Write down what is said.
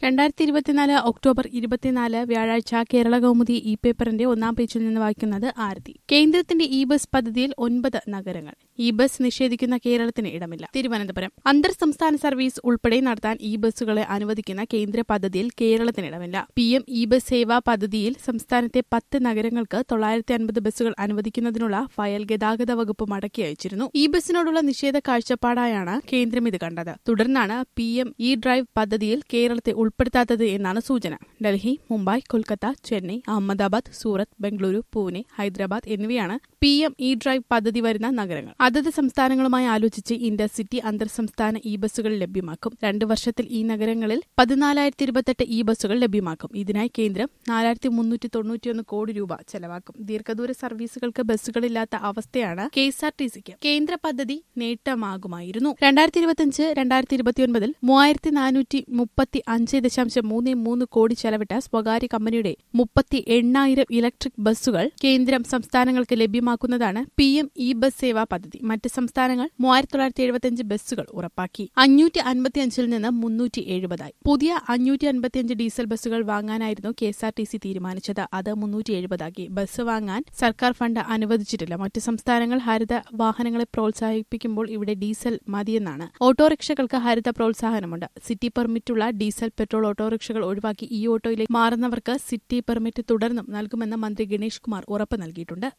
രണ്ടായിരത്തി ഇരുപത്തിനാല് ഒക്ടോബർ ഇരുപത്തിനാല് വ്യാഴാഴ്ച കേരള കൗമുദി ഇ പേപ്പറിന്റെ ഒന്നാം പേജിൽ നിന്ന് വായിക്കുന്നത് ആരതി കേന്ദ്രത്തിന്റെ ഇ ബസ് പദ്ധതിയിൽ ഒൻപത് നഗരങ്ങൾ ഇ ബസ് നിഷേധിക്കുന്ന കേരളത്തിന് ഇടമില്ല തിരുവനന്തപുരം അന്തർ സംസ്ഥാന സർവീസ് ഉൾപ്പെടെ നടത്താൻ ഇ ബസ്സുകളെ അനുവദിക്കുന്ന കേന്ദ്ര പദ്ധതിയിൽ കേരളത്തിന് ഇടമില്ല P M E bus Sewa പദ്ധതിയിൽ സംസ്ഥാനത്തെ പത്ത് നഗരങ്ങൾക്ക് തൊള്ളായിരത്തി അൻപത് ബസ്സുകൾ അനുവദിക്കുന്നതിനുള്ള ഫയൽ ഗതാഗത വകുപ്പ് മടക്കി അയച്ചിരുന്നു ഇ ബസ്സിനോടുള്ള നിഷേധ കാഴ്ചപ്പാടായാണ് കേന്ദ്രം ഇത് കണ്ടത് തുടർന്നാണ് പി എം ഇ ഡ്രൈവ് പദ്ധതിയിൽ കേരളത്തെ ഉൾപ്പെടുത്താത്തത് എന്നാണ് സൂചന ഡൽഹി മുംബൈ കൊൽക്കത്ത ചെന്നൈ അഹമ്മദാബാദ് സൂറത്ത് ബംഗളൂരു പൂനെ ഹൈദരാബാദ് എന്നിവയാണ് പി എം ഇ ഡ്രൈവ് പദ്ധതി വരുന്ന നഗരങ്ങൾ അതത് സംസ്ഥാനങ്ങളുമായി ആലോചിച്ച് ഇന്റർസിറ്റി അന്തർ സംസ്ഥാന ഇ ബസ്സുകൾ ലഭ്യമാക്കും രണ്ട് വർഷത്തിൽ ഈ നഗരങ്ങളിൽ പതിനാലായിരത്തി ഇരുപത്തെട്ട് ഇ ബസ്സുകൾ ലഭ്യമാക്കും ഇതിനായി കേന്ദ്രം നാലായിരത്തി മുന്നൂറ്റി തൊണ്ണൂറ്റിയൊന്ന് കോടി രൂപ ചെലവാക്കും ദീർഘദൂര സർവീസുകൾക്ക് ബസ്സുകളില്ലാത്ത അവസ്ഥയാണ് കെ എസ് ആർ ടി സിക്ക് കേന്ദ്ര പദ്ധതി നേട്ടമാകുമായിരുന്നു രണ്ടായിരത്തി ഇരുപത്തിയഞ്ച് രണ്ടായിരത്തി ഇരുപത്തിയൊൻപതിൽ മൂവായിരത്തി നാനൂറ്റി മുപ്പത്തി അഞ്ച് ദശാംശം മൂന്ന് മൂന്ന് കോടി ചെലവിട്ട സ്വകാര്യ കമ്പനിയുടെ മുപ്പത്തി എണ്ണായിരം ഇലക്ട്രിക് ബസ്സുകൾ കേന്ദ്രം സംസ്ഥാനങ്ങൾക്ക് ലഭ്യമാക്കുന്നതാണ് P M E bus Sewa പദ്ധതി മറ്റ് സംസ്ഥാനങ്ങൾ മൂവായിരത്തി തൊള്ളായിരത്തി എഴുപത്തിയഞ്ച് ബസ്സുകൾ ഉറപ്പാക്കി അഞ്ഞൂറ്റി അൻപത്തിയഞ്ചിൽ നിന്ന് മുന്നൂറ്റി എഴുപതായി പുതിയ അഞ്ഞൂറ്റി അൻപത്തിയഞ്ച് ഡീസൽ ബസ്സുകൾ വാങ്ങാനായിരുന്നു K S R T C തീരുമാനിച്ചത് അത് മുന്നൂറ്റി എഴുപതാക്കി ബസ് വാങ്ങാൻ സർക്കാർ ഫണ്ട് അനുവദിച്ചിട്ടില്ല മറ്റ് സംസ്ഥാനങ്ങൾ ഹരിത വാഹനങ്ങളെ പ്രോത്സാഹിപ്പിക്കുമ്പോൾ ഇവിടെ ഡീസൽ മതിയെന്നാണ് ഓട്ടോറിക്ഷകൾക്ക് ഹരിത പ്രോത്സാഹനമുണ്ട് സിറ്റി പെർമിറ്റുള്ള ഡീസൽ പെട്രോൾ ഓട്ടോറിക്ഷകൾ ഒഴിവാക്കി ഈ ഓട്ടോയിലേക്ക് മാറുന്നവർക്ക് സിറ്റി പെർമിറ്റ് തുടർന്നും നൽകുമെന്ന് മന്ത്രി ഗണേഷ് കുമാർ ഉറപ്പ് നൽകിയിട്ടുണ്ട്